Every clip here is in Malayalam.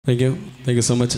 thank you thank you so much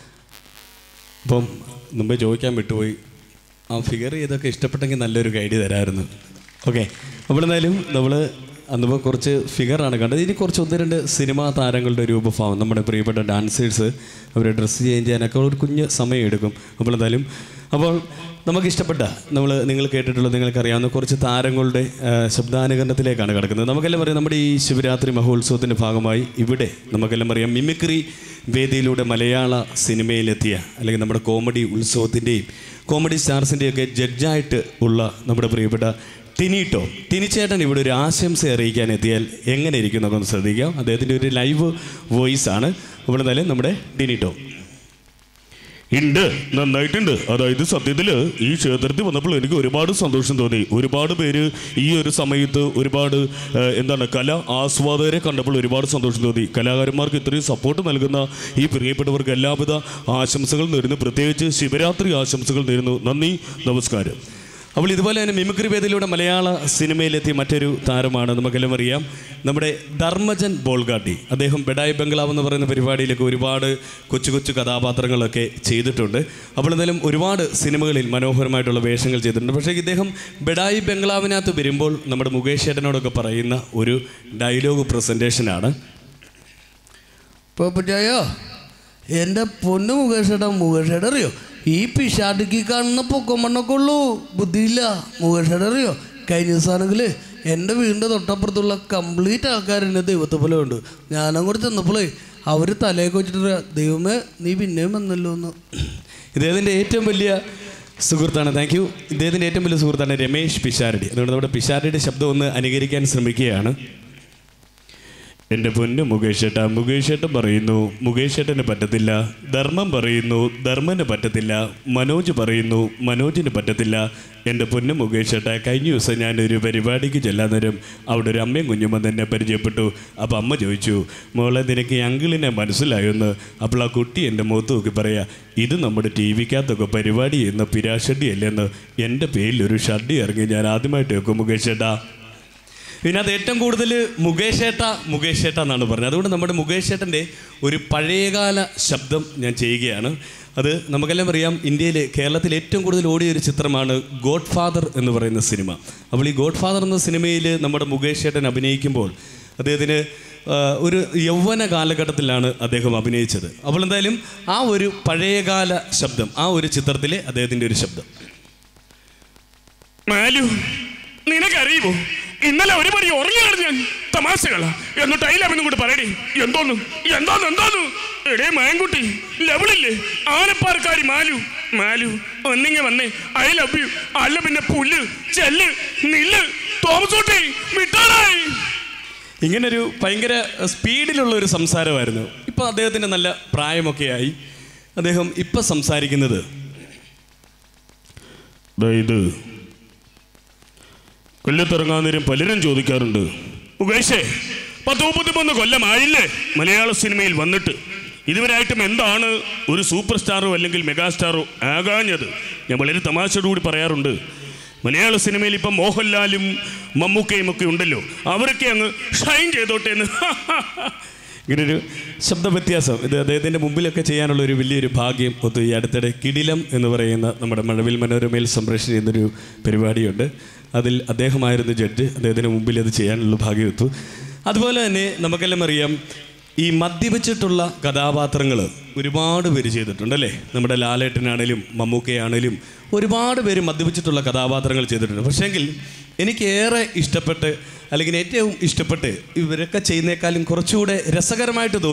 അപ്പം മുമ്പേ ചോദിക്കാൻ വിട്ടുപോയി ആ ഫിഗർ ചെയ്തൊക്കെ ഇഷ്ടപ്പെട്ടെങ്കിൽ നല്ലൊരു ഗൈഡ് തരാമായിരുന്നു ഓക്കെ അപ്പോൾ എന്തായാലും നമ്മൾ അന്നിപ്പോൾ കുറച്ച് ഫിഗറാണ് കണ്ടത് ഇനി കുറച്ച് ഒന്ന് രണ്ട് സിനിമാ താരങ്ങളുടെ രൂപഭാവം നമ്മുടെ പ്രിയപ്പെട്ട ഡാൻസേഴ്സ് അവരെ ഡ്രസ്സ് ചേഞ്ച് ചെയ്യാനൊക്കെ ഒരു കുഞ്ഞ് സമയം എടുക്കും അപ്പോൾ എന്തായാലും അപ്പോൾ നമുക്കിഷ്ടപ്പെട്ട നമ്മൾ നിങ്ങൾ കേട്ടിട്ടുള്ള നിങ്ങൾക്കറിയാവുന്ന കുറച്ച് താരങ്ങളുടെ ആ, ശബ്ദാനുകരണത്തിലേക്കാണ് കിടക്കുന്നത് നമുക്കെല്ലാം അറിയാം നമ്മുടെ ഈ ശിവരാത്രി മഹോത്സവത്തിൻ്റെ ഭാഗമായി ഇവിടെ നമുക്കെല്ലാം അറിയാം മിമിക്രി വേദിയിലൂടെ മലയാള സിനിമയിലെത്തിയ അല്ലെങ്കിൽ നമ്മുടെ കോമഡി ഉത്സവത്തിൻ്റെയും കോമഡി സ്റ്റാർസിൻ്റെയൊക്കെ ജഡ്ജായിട്ട് ഉള്ള നമ്മുടെ പ്രിയപ്പെട്ട ടിനിട്ടോ ടിനിച്ചേട്ടൻ ഇവിടെ ഒരു ആശംസ അറിയിക്കാൻ എത്തിയാൽ എങ്ങനെ ഇരിക്കും എന്നൊക്കെ ഒന്ന് ശ്രദ്ധിക്കാം അദ്ദേഹത്തിൻ്റെ ഒരു ലൈവ് വോയിസ് ആണ് ഇവിടെ നിന്നാലും നമ്മുടെ ടിനിട്ടോ ഉണ്ട് നന്നായിട്ടുണ്ട് അതായത് സത്യത്തിൽ ഈ ക്ഷേത്രത്തിൽ വന്നപ്പോൾ എനിക്ക് ഒരുപാട് സന്തോഷം തോന്നി ഒരുപാട് പേര് ഈ ഒരു സമയത്ത് ഒരുപാട് ആ, എന്താണ് കല ആസ്വാദകരെ കണ്ടപ്പോൾ ഒരുപാട് സന്തോഷം തോന്നി കലാകാരന്മാർക്ക് ഇത്രയും സപ്പോർട്ട് നൽകുന്ന ഈ പ്രിയപ്പെട്ടവർക്ക് എല്ലാവിധ ആശംസകൾ നേരുന്നു പ്രത്യേകിച്ച് ശിവരാത്രി ആശംസകൾ നേരുന്നു നന്ദി നമസ്കാരം അപ്പോൾ ഇതുപോലെ തന്നെ മിമിക്രി വേദിയിലൂടെ മലയാള സിനിമയിലെത്തിയ മറ്റൊരു താരമാണ് നമുക്കെല്ലാം അറിയാം നമ്മുടെ ധർമ്മജൻ ബോൾഗാട്ടി അദ്ദേഹം ബെഡായി ബംഗ്ലാവ് എന്ന് പറയുന്ന പരിപാടിയിലൊക്കെ ഒരുപാട് കൊച്ചു കൊച്ചു കഥാപാത്രങ്ങളൊക്കെ ചെയ്തിട്ടുണ്ട് അപ്പോൾ എന്തായാലും ഒരുപാട് സിനിമകളിൽ മനോഹരമായിട്ടുള്ള വേഷങ്ങൾ ചെയ്തിട്ടുണ്ട് പക്ഷേ ഇദ്ദേഹം ബെഡായി ബംഗ്ലാവിനകത്ത് വരുമ്പോൾ നമ്മുടെ മുകേഷ് ചേട്ടനോടൊക്കെ പറയുന്ന ഒരു ഡയലോഗ് പ്രസൻറ്റേഷനാണ് പോപ്പറ്റായോ എൻ്റെ പൊന്നു മുകേഷേട്ടാ മുകേഷേട്ട അറിയോ ഈ പിഷാട്ടിക്ക് കാണുന്ന പൊക്കമണ്ണൊക്കെ ഉള്ളൂ ബുദ്ധിയില്ല മുകേഷേട്ട അറിയോ കഴിഞ്ഞ ദിവസമാണെങ്കിൽ എൻ്റെ വീടിൻ്റെ തൊട്ടപ്പുറത്തുള്ള കംപ്ലീറ്റ് ആൾക്കാർ എന്നെ ദൈവത്തെ പോലെ ഉണ്ട് ഞാനങ്ങോട്ട് ചെന്നപ്പോഴേ അവർ തലയൊക്കെ വെച്ചിട്ട് പറയാ, ദൈവമേ നീ പിന്നെയും വന്നല്ലോ എന്ന് ഇദ്ദേഹത്തിൻ്റെ ഏറ്റവും വലിയ സുഹൃത്താണ് താങ്ക് യു ഇദ്ദേഹത്തിൻ്റെ ഏറ്റവും വലിയ സുഹൃത്താണ് രമേശ് പിഷാരടി അതുകൊണ്ട് നമ്മുടെ പിഷാരടിയുടെ ശബ്ദം ഒന്ന് അനുകരിക്കാൻ ശ്രമിക്കുകയാണ് എൻ്റെ പൊന്നു മുകേഷ് ഏട്ടാ മുകേഷ് ഏട്ടൻ പറയുന്നു മുകേഷ് ഏട്ടന് പറ്റത്തില്ല ധർമ്മം പറയുന്നു ധർമ്മന് പറ്റത്തില്ല മനോജ് പറയുന്നു മനോജിന് പറ്റത്തില്ല എൻ്റെ പൊന്നു മുകേഷ് ഏട്ടാ കഴിഞ്ഞ ദിവസം ഞാനൊരു പരിപാടിക്ക് ചെല്ലാൻ നേരം അവിടെ ഒരു അമ്മയും കുഞ്ഞും വന്ന് എന്നെ പരിചയപ്പെട്ടു അപ്പോൾ അമ്മ ചോദിച്ചു മോളെ നിനക്ക് ഈ അങ്കിളിനെ മനസ്സിലായെന്ന് അപ്പോൾ ആ കുട്ടി എൻ്റെ മുഖത്ത് നോക്കി പറയാ ഇത് നമ്മുടെ ടി വിക്കകത്തൊക്കെ പരിപാടി ചെയ്യുന്ന പിരാഷഡി അല്ലെന്ന് എൻ്റെ പേരിൽ ഒരു ഷഡ്ഡി ഇറങ്ങി ഞാൻ ആദ്യമായിട്ട് വെക്കും മുകേഷ് ഏട്ടാ ഇതിനകത്ത് ഏറ്റവും കൂടുതൽ മുകേഷ് ഏട്ട മുകേഷ് ഏട്ട എന്നാണ് പറഞ്ഞത് അതുകൊണ്ട് നമ്മുടെ മുകേഷ് ഏട്ടൻ്റെ ഒരു പഴയകാല ശബ്ദം ഞാൻ ചെയ്യുകയാണ് അത് നമുക്കെല്ലാം അറിയാം ഇന്ത്യയിൽ കേരളത്തിൽ ഏറ്റവും കൂടുതൽ ഓടിയ ഒരു ചിത്രമാണ് ഗോഡ് ഫാദർ എന്ന് പറയുന്ന സിനിമ അപ്പോൾ ഈ ഗോഡ് ഫാദർ എന്ന സിനിമയിൽ നമ്മുടെ മുകേഷ് ഏട്ടൻ അഭിനയിക്കുമ്പോൾ അദ്ദേഹത്തിന് ആ, ഒരു യൗവന കാലഘട്ടത്തിലാണ് അദ്ദേഹം അഭിനയിച്ചത് അപ്പോൾ എന്തായാലും ആ ഒരു പഴയകാല ശബ്ദം ആ ഒരു ചിത്രത്തിലെ അദ്ദേഹത്തിൻ്റെ ഒരു ശബ്ദം മാലു നിനക്കറിയുമോ ഇന്നലെ ഒരു പടി ഉറങ്ങിയാണ് ഞാൻ തമാശകളാ എന്നിട്ട് അയിലവനും കൂടി പറയടി എന്തോന്നു എന്താന്ന് എന്താന്ന് എടേ മാൻകുട്ടി ലെവലില്ലേ ആനപ്പാർക്കാരി മാലു മാലു ഒന്നിങ്ങ വന്നേ ഐ ലവ് യു അല്ല പിന്നെ പുല്ല് ചെല്ല് നില്ല് തോമസൂട്ടി വിട്ടാളായി ഇങ്ങനൊരു ഭയങ്കര സ്പീഡിലുള്ള ഒരു സംസാരമായിരുന്നു ഇപ്പോൾ അദ്ദേഹത്തിൻ്റെ നല്ല പ്രായമൊക്കെ ആയി അദ്ദേഹം ഇപ്പം സംസാരിക്കുന്നത് ഇത് കൊല്ലത്തിറങ്ങാൻ നേരം പലരും ചോദിക്കാറുണ്ട് മുകേഷേ പത്ത് മുപ്പത്തിമൂന്ന് കൊല്ലമായില്ലേ മലയാള സിനിമയിൽ വന്നിട്ട് ഇതുവരായിട്ടും എന്താണ് ഒരു സൂപ്പർ സ്റ്റാറോ അല്ലെങ്കിൽ മെഗാ സ്റ്റാറോ ആകാഞ്ഞത് ഞാൻ വളരെ തമാശയോടുകൂടി പറയാറുണ്ട് മലയാള സിനിമയിൽ ഇപ്പം മോഹൻലാലും മമ്മൂക്കയും ഒക്കെ ഉണ്ടല്ലോ അവരൊക്കെ അങ്ങ് ഷൈൻ ചെയ്തോട്ടെ എന്ന് ഇങ്ങനൊരു ശബ്ദ വ്യത്യാസം ഇത് അദ്ദേഹത്തിൻ്റെ മുമ്പിലൊക്കെ ചെയ്യാനുള്ള ഒരു വലിയൊരു ഭാഗ്യം ഒത്തു ഈ അടുത്തിടെ കിടിലം എന്ന് പറയുന്ന നമ്മുടെ മഴവിൽ മനോരമയിൽ സംപ്രേഷണം ചെയ്യുന്നൊരു പരിപാടിയുണ്ട് അതിൽ അദ്ദേഹമായിരുന്നു ജഡ്ജ് അദ്ദേഹത്തിന് മുമ്പിൽ അത് ചെയ്യാനുള്ള ഭാഗ്യം ഒത്തു അതുപോലെ തന്നെ നമുക്കെല്ലാം അറിയാം ഈ മദ്യപിച്ചിട്ടുള്ള കഥാപാത്രങ്ങൾ ഒരുപാട് പേര് ചെയ്തിട്ടുണ്ട് അല്ലേ നമ്മുടെ ലാലേട്ടനാണേലും മമ്മൂക്കയാണേലും ഒരുപാട് പേര് മദ്യപിച്ചിട്ടുള്ള കഥാപാത്രങ്ങൾ ചെയ്തിട്ടുണ്ട് പക്ഷേങ്കിൽ എനിക്കേറെ ഇഷ്ടപ്പെട്ട് അല്ലെങ്കിൽ ഏറ്റവും ഇഷ്ടപ്പെട്ട് ഇവരൊക്കെ ചെയ്യുന്നേക്കാളും കുറച്ചുകൂടെ രസകരമായിട്ട് തോന്നി